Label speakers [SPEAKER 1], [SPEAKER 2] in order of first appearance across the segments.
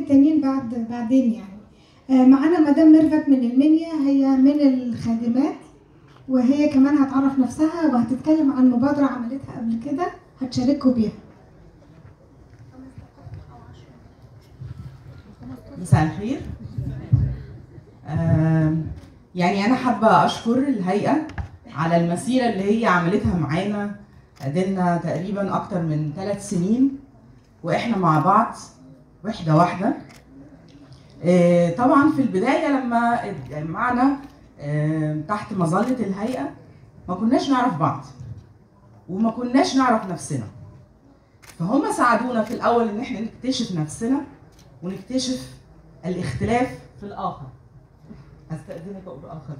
[SPEAKER 1] التانيين بعد بعدين يعني آه، معانا مدام ميرفت من المنيا هي من الخادمات وهي كمان هتعرف نفسها وهتتكلم عن مبادرة عملتها قبل كده هتشارككم بيها
[SPEAKER 2] مساء الخير آم، يعني انا حابه اشكر الهيئه على المسيره اللي هي عملتها معانا قدلنا تقريبا اكتر من ثلاث سنين واحنا مع بعض وحده واحده آه، طبعا في البدايه لما اتجمعنا آه، تحت مظله الهيئه ما كناش نعرف بعض وما كناش نعرف نفسنا فهم ساعدونا في الاول ان احنا نكتشف نفسنا ونكتشف الاختلاف في الآخر أستأذنك أقول آخر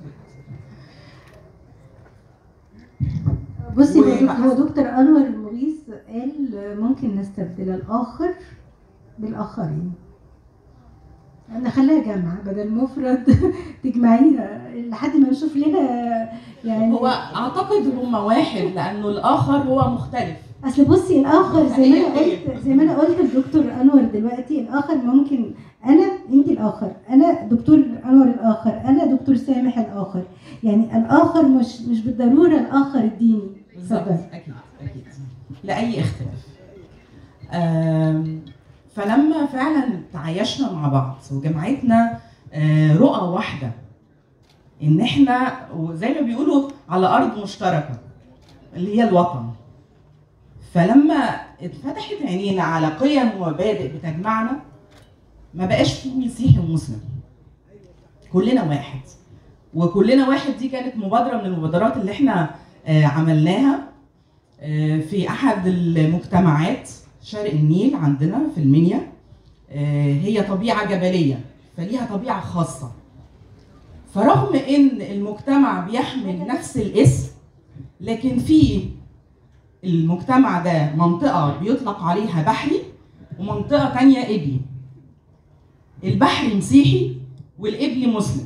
[SPEAKER 3] بصي
[SPEAKER 2] و-
[SPEAKER 3] هو هو دكتور انور المغيث قال ممكن نستبدل الاخر بالاخرين نخليها جمع بدل مفرد تجمعيها لحد ما نشوف لنا يعني
[SPEAKER 2] هو أعتقد هم واحد لأنه الآخر هو مختلف
[SPEAKER 3] اصل بصي الاخر زي ما انا
[SPEAKER 2] هي-
[SPEAKER 3] قلت زي ما انا قلت لدكتور انور دلوقتي الاخر ممكن انا انت الاخر انا دكتور انور الاخر انا دكتور سامح الاخر يعني الاخر مش مش بالضروره الاخر الديني
[SPEAKER 2] بالظبط
[SPEAKER 3] اتفضل.
[SPEAKER 2] أكيد أكيد لأي اختلاف آم، فلما فعلا تعايشنا مع بعض وجمعتنا آه، رؤى واحدة إن إحنا وزي ما بيقولوا على أرض مشتركة اللي هي الوطن فلما اتفتحت عينينا على قيم ومبادئ بتجمعنا ما بقاش في مسيحي ومسلم كلنا واحد وكلنا واحد دي كانت مبادرة من المبادرات اللي احنا آه، عملناها آه، في أحد المجتمعات شرق النيل عندنا في المنيا آه، هي طبيعة جبلية فليها طبيعة خاصة فرغم ان المجتمع بيحمل نفس الاسم لكن في المجتمع ده منطقة بيطلق عليها بحري ومنطقة تانية إبلي البحري مسيحي والإبلي مسلم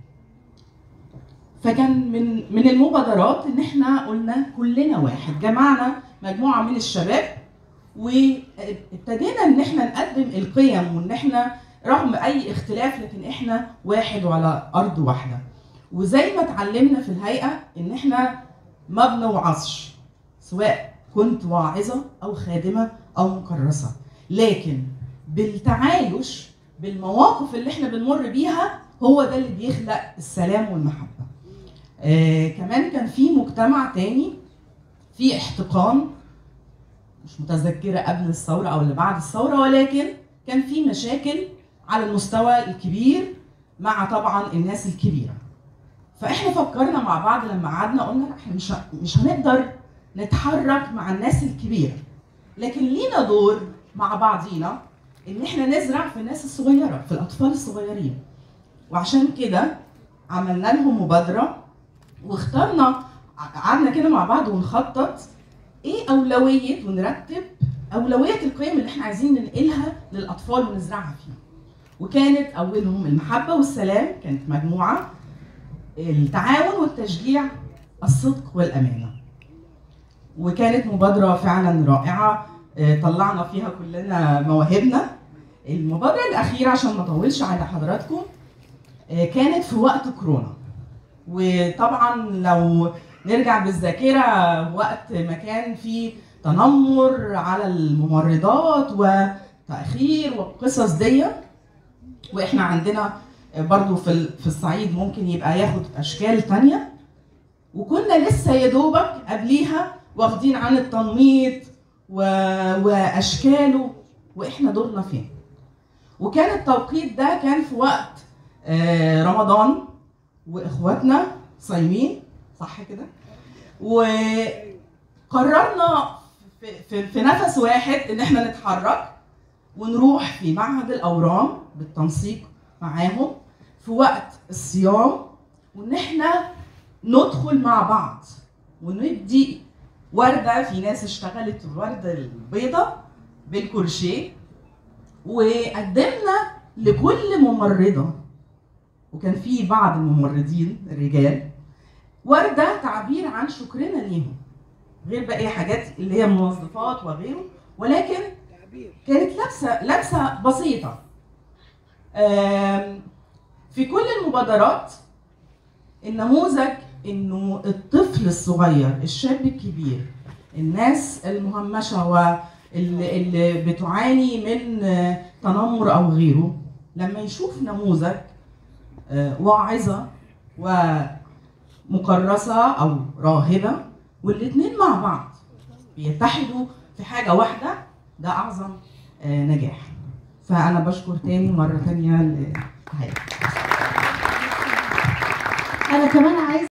[SPEAKER 2] فكان من من المبادرات ان احنا قلنا كلنا واحد جمعنا مجموعه من الشباب وابتدينا ان احنا نقدم القيم وان احنا رغم اي اختلاف لكن احنا واحد وعلى ارض واحده وزي ما اتعلمنا في الهيئه ان احنا ما بنوعظش سواء كنت واعظه او خادمه او مكرسه لكن بالتعايش بالمواقف اللي احنا بنمر بيها هو ده اللي بيخلق السلام والمحبه آه كمان كان في مجتمع تاني في احتقان مش متذكرة قبل الثورة أو اللي بعد الثورة ولكن كان في مشاكل على المستوى الكبير مع طبعا الناس الكبيرة فاحنا فكرنا مع بعض لما قعدنا قلنا لا، احنا مش ه- مش هنقدر نتحرك مع الناس الكبيرة لكن لينا دور مع بعضينا ان احنا نزرع في الناس الصغيرة في الأطفال الصغيرين وعشان كده عملنا لهم مبادرة واخترنا قعدنا كده مع بعض ونخطط ايه اولويه ونرتب اولويه القيم اللي احنا عايزين ننقلها للاطفال ونزرعها فيهم وكانت اولهم المحبه والسلام كانت مجموعه التعاون والتشجيع الصدق والامانه وكانت مبادره فعلا رائعه آه، طلعنا فيها كلنا مواهبنا المبادره الاخيره عشان ما اطولش على حضراتكم آه، كانت في وقت كورونا وطبعا لو نرجع بالذاكره وقت ما كان في تنمر على الممرضات وتاخير والقصص دي واحنا عندنا برضو في ال- في الصعيد ممكن يبقى ياخد اشكال تانية وكنا لسه يا دوبك قبليها واخدين عن التنميط و... واشكاله واحنا دورنا فين وكان التوقيت ده كان في وقت آه، رمضان واخواتنا صايمين صح كده وقررنا في, في, في نفس واحد ان احنا نتحرك ونروح في معهد الاورام بالتنسيق معاهم في وقت الصيام وان احنا ندخل مع بعض وندي ورده في ناس اشتغلت الورده البيضاء بالكروشيه وقدمنا لكل ممرضه وكان في بعض الممرضين الرجال ورده تعبير عن شكرنا ليهم غير بقى حاجات اللي هي موظفات وغيره ولكن كانت لابسه لابسه بسيطه آم، في كل المبادرات النموذج انه الطفل الصغير الشاب الكبير الناس المهمشه واللي اللي بتعاني من آه، تنمر او غيره لما يشوف نموذج آه، واعظه ومكرسه او راهبه والاثنين مع بعض بيتحدوا في حاجه واحده ده اعظم آه، نجاح فانا بشكر تاني مره تانيه لهيئه
[SPEAKER 1] انا كمان عايزه